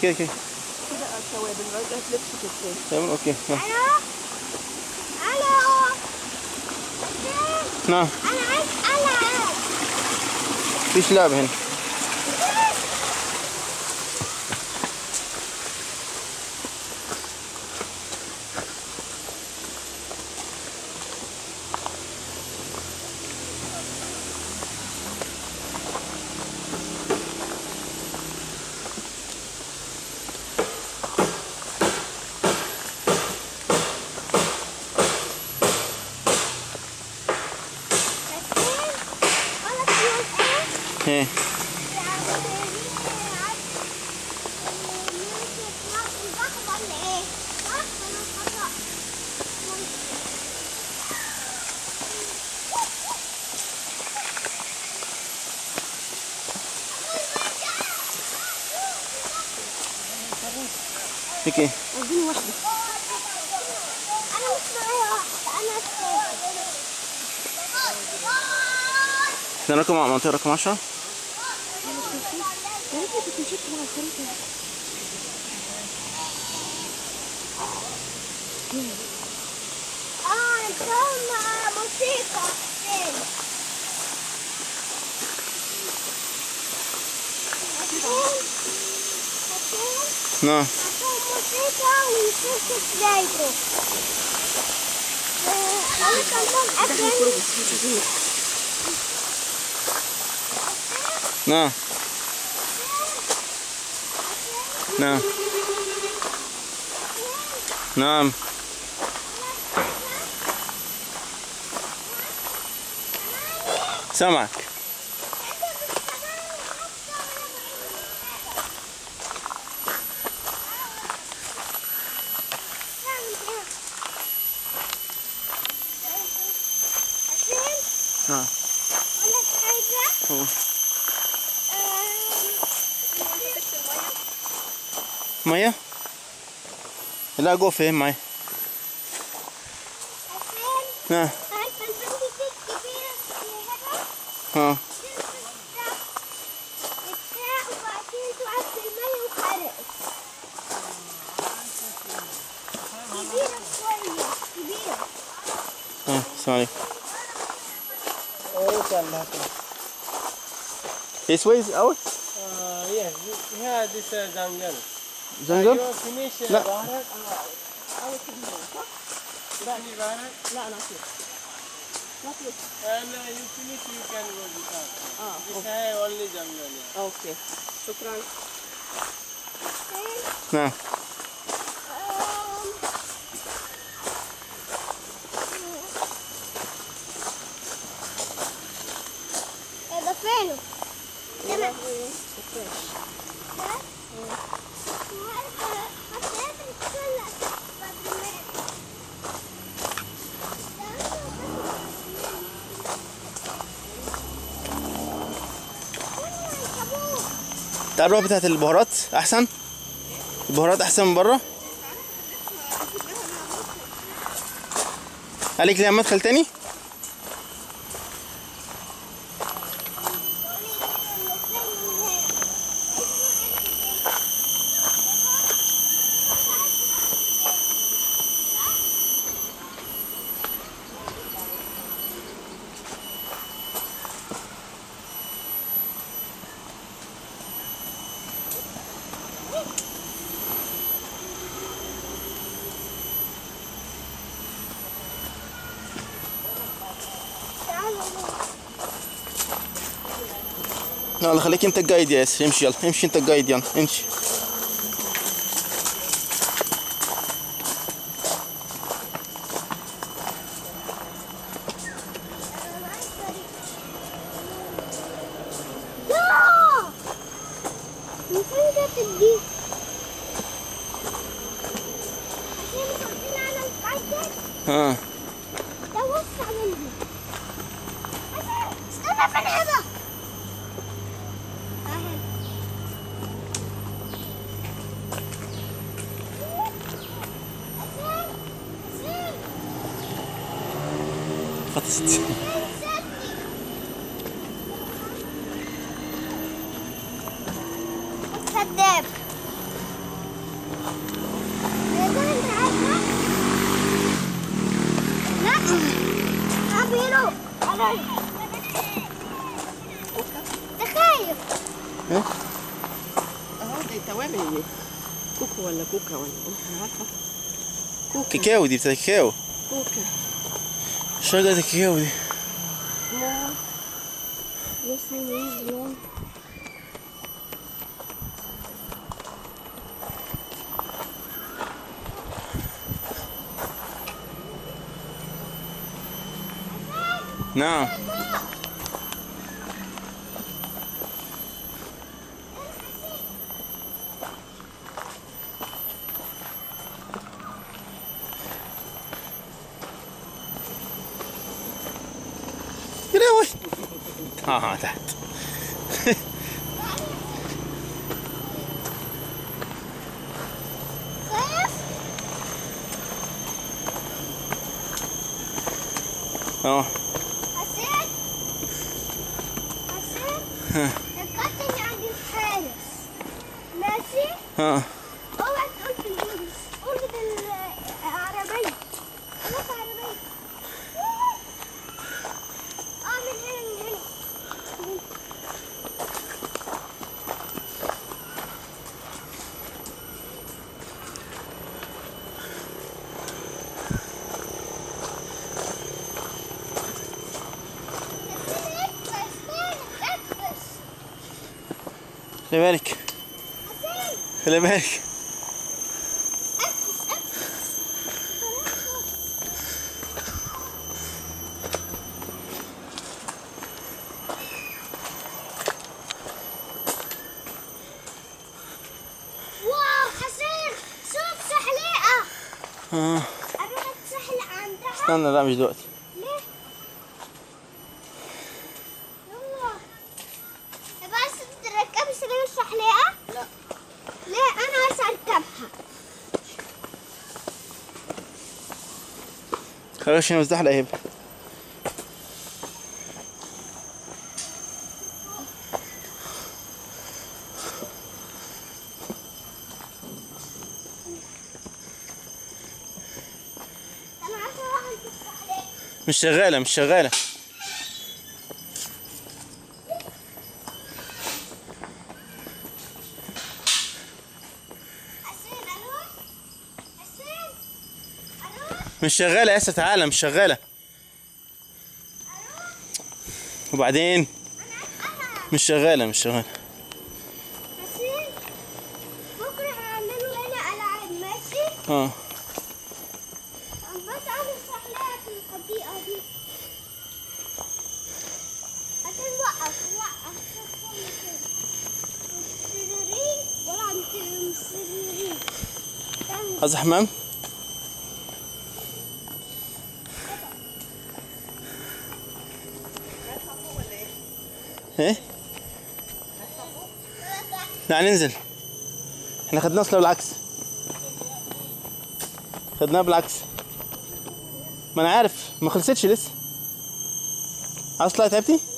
كده كده كده توابل ما تلفش كتير تمام اوكي يلا. الو الو نعم انا عايز العب مفيش لعب هنا ولا فلوس ايه ايه هيك ايه اديني واحده انا مش معايا واحدة انا احنا رقم منطقة رقم 10 يا ريتني كنت مشيت مع الخريطه اه سامع موسيقى فين نعم موسيقى ونشوف بدايته انا كمان اكل نعم نعم نعم سامعك نعم ولا حاجة هو. مية لا جو فين معي نعم عارفة البنت دي الكبيرة اللي هنا ها بتاع وبعدين تقعد في المية وحرقت كبيرة شوية كبيرة ها السلام عليكم Oh, Allah. This way is out Uh, yes, here this uh, jungle. jungle You finish uh, لا. Bharat? لا finish Bharat لا انا اطير لا اطير and uh, you finish you can go Bhutan. اه This is only jungle. Yeah. اوكي شكرا نعم هذا فينه؟ يلا تعال نروح بتاعت البهارات احسن البهارات احسن من بره عليك ليها مدخل تاني يلا خليك انت الجايد يا ياسر امشي يلا امشي انت الجايد يلا امشي من فين جت دي؟ عشان مش عارفين على القاعدة ها ده وسع مني استنى فين هنا اهي حسين حسين فطست كذاب خايف انت خايف اهو دي توابل دي كوكو ولا كوكا ولا ايه أنا عارفه كوكا كيكاو دي بتاعت كيكاو كوكا شجرة الكيكاو دي لا لسه مليون نعم يا لهوي ها ها تحت خايف اه حسين حسين ركبتني عند الحارس ماشي ها اوعى تقول في البوليس قول بالعربية قول في عربية اه من هنا من هنا من هنا. حسين اكبس اكبس خلي بالك حسين خلي بالك اكبس اكبس خلاص واو حسين شوف سحليقة اه أروح أتسحلق عندها استنى لا مش دلوقتي ليه؟ يلا بس تركبي سليم السحليقة؟ لا. ليه؟ أنا عايزة أركبها خلاص عشان مزحلق اهي أنا عايزة أروح عند السحليقة مش شغالة مش شغالة حسين أروح؟ حسين أروح؟ مش شغالة يا اسا تعالى مش شغالة وبعدين أنا مش شغالة مش شغالة حسين بكرة هعملوا هنا ألعاب ماشي؟ اه بس أنا السحليقة في الحديقة دي حسين وقف وقف السريرين ولا عند السريرين تعمل عايز حمام ايه لا ننزل احنا خدناه اصلا بالعكس خدناه بالعكس ما انا عارف ما خلصتش لسه عاوز تطلعي تعبتي